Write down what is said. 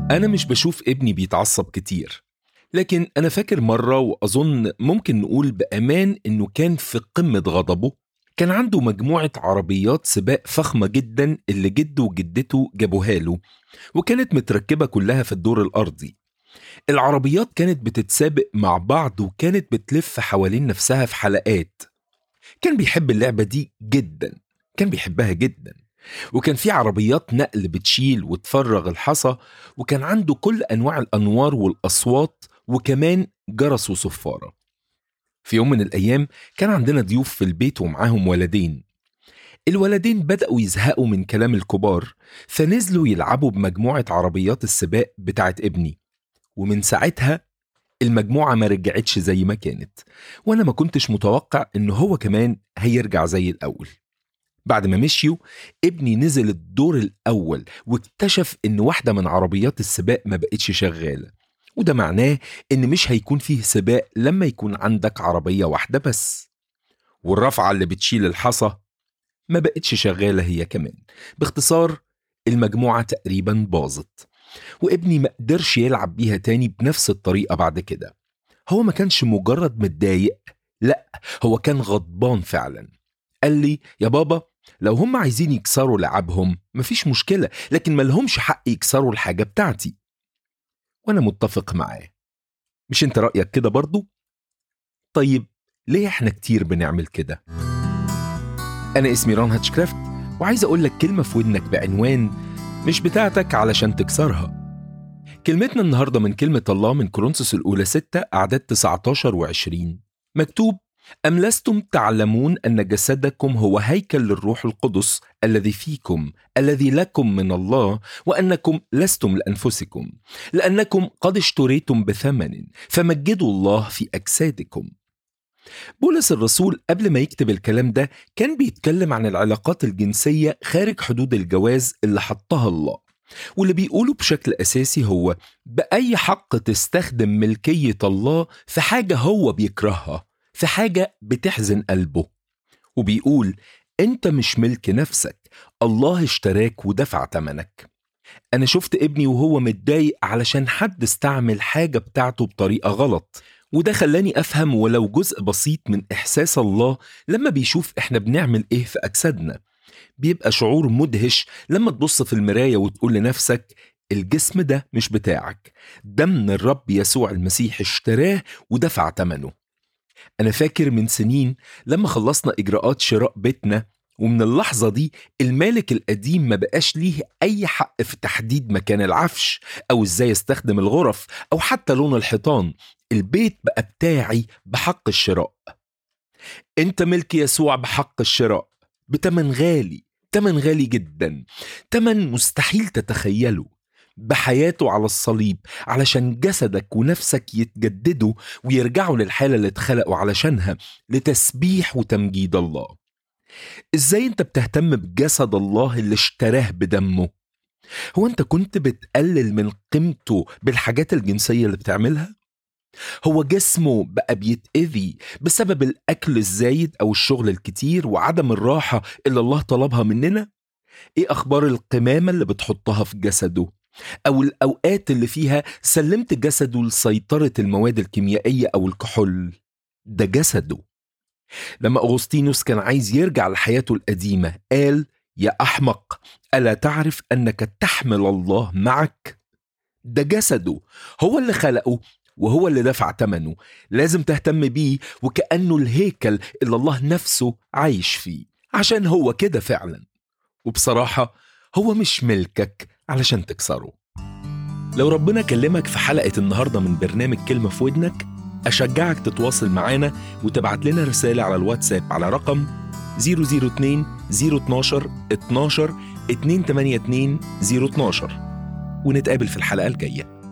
أنا مش بشوف ابني بيتعصب كتير لكن أنا فاكر مرة وأظن ممكن نقول بأمان إنه كان في قمة غضبه كان عنده مجموعة عربيات سباق فخمة جدا اللي جده وجدته جابوها له وكانت متركبة كلها في الدور الأرضي العربيات كانت بتتسابق مع بعض وكانت بتلف حوالين نفسها في حلقات كان بيحب اللعبة دي جدا كان بيحبها جدا وكان في عربيات نقل بتشيل وتفرغ الحصى وكان عنده كل أنواع الأنوار والأصوات وكمان جرس وصفارة في يوم من الأيام كان عندنا ضيوف في البيت ومعاهم ولدين الولدين بدأوا يزهقوا من كلام الكبار فنزلوا يلعبوا بمجموعة عربيات السباق بتاعت ابني ومن ساعتها المجموعة ما رجعتش زي ما كانت وأنا ما كنتش متوقع إن هو كمان هيرجع زي الأول بعد ما مشيوا ابني نزل الدور الأول واكتشف إن واحدة من عربيات السباق ما بقتش شغالة وده معناه إن مش هيكون فيه سباق لما يكون عندك عربية واحدة بس والرفعة اللي بتشيل الحصى ما بقتش شغالة هي كمان باختصار المجموعة تقريبا باظت وابني ما قدرش يلعب بيها تاني بنفس الطريقة بعد كده هو ما كانش مجرد متضايق لا هو كان غضبان فعلا قال لي يا بابا لو هم عايزين يكسروا لعبهم مفيش مشكلة لكن ما لهمش حق يكسروا الحاجة بتاعتي وأنا متفق معاه مش انت رأيك كده برضو؟ طيب ليه احنا كتير بنعمل كده؟ أنا اسمي ران هاتشكرافت وعايز أقول لك كلمة في ودنك بعنوان مش بتاعتك علشان تكسرها كلمتنا النهاردة من كلمة الله من كورنثوس الأولى 6 أعداد 19 و20 مكتوب أم لستم تعلمون أن جسدكم هو هيكل للروح القدس الذي فيكم الذي لكم من الله وأنكم لستم لأنفسكم لأنكم قد اشتريتم بثمن فمجدوا الله في أجسادكم بولس الرسول قبل ما يكتب الكلام ده كان بيتكلم عن العلاقات الجنسية خارج حدود الجواز اللي حطها الله واللي بيقوله بشكل أساسي هو بأي حق تستخدم ملكية الله في حاجة هو بيكرهها في حاجة بتحزن قلبه وبيقول أنت مش ملك نفسك الله اشتراك ودفع تمنك أنا شفت ابني وهو متضايق علشان حد استعمل حاجة بتاعته بطريقة غلط وده خلاني أفهم ولو جزء بسيط من إحساس الله لما بيشوف إحنا بنعمل إيه في أجسادنا بيبقى شعور مدهش لما تبص في المراية وتقول لنفسك الجسم ده مش بتاعك ده من الرب يسوع المسيح اشتراه ودفع ثمنه أنا فاكر من سنين لما خلصنا إجراءات شراء بيتنا ومن اللحظة دي المالك القديم ما بقاش ليه أي حق في تحديد مكان العفش أو إزاي استخدم الغرف أو حتى لون الحيطان البيت بقى بتاعي بحق الشراء انت ملك يسوع بحق الشراء بتمن غالي تمن غالي جدا تمن مستحيل تتخيله بحياته على الصليب علشان جسدك ونفسك يتجددوا ويرجعوا للحالة اللي اتخلقوا علشانها لتسبيح وتمجيد الله ازاي انت بتهتم بجسد الله اللي اشتراه بدمه هو انت كنت بتقلل من قيمته بالحاجات الجنسية اللي بتعملها هو جسمه بقى بيتأذي بسبب الأكل الزايد أو الشغل الكتير وعدم الراحة اللي الله طلبها مننا؟ إيه أخبار القمامة اللي بتحطها في جسده؟ أو الأوقات اللي فيها سلمت جسده لسيطرة المواد الكيميائية أو الكحول ده جسده لما أغسطينوس كان عايز يرجع لحياته القديمة قال يا أحمق ألا تعرف أنك تحمل الله معك؟ ده جسده هو اللي خلقه وهو اللي دفع ثمنه لازم تهتم بيه وكأنه الهيكل اللي الله نفسه عايش فيه عشان هو كده فعلا وبصراحة هو مش ملكك علشان تكسره لو ربنا كلمك في حلقة النهاردة من برنامج كلمة في ودنك أشجعك تتواصل معانا وتبعت لنا رسالة على الواتساب على رقم 002 012 12 282 012 ونتقابل في الحلقة الجاية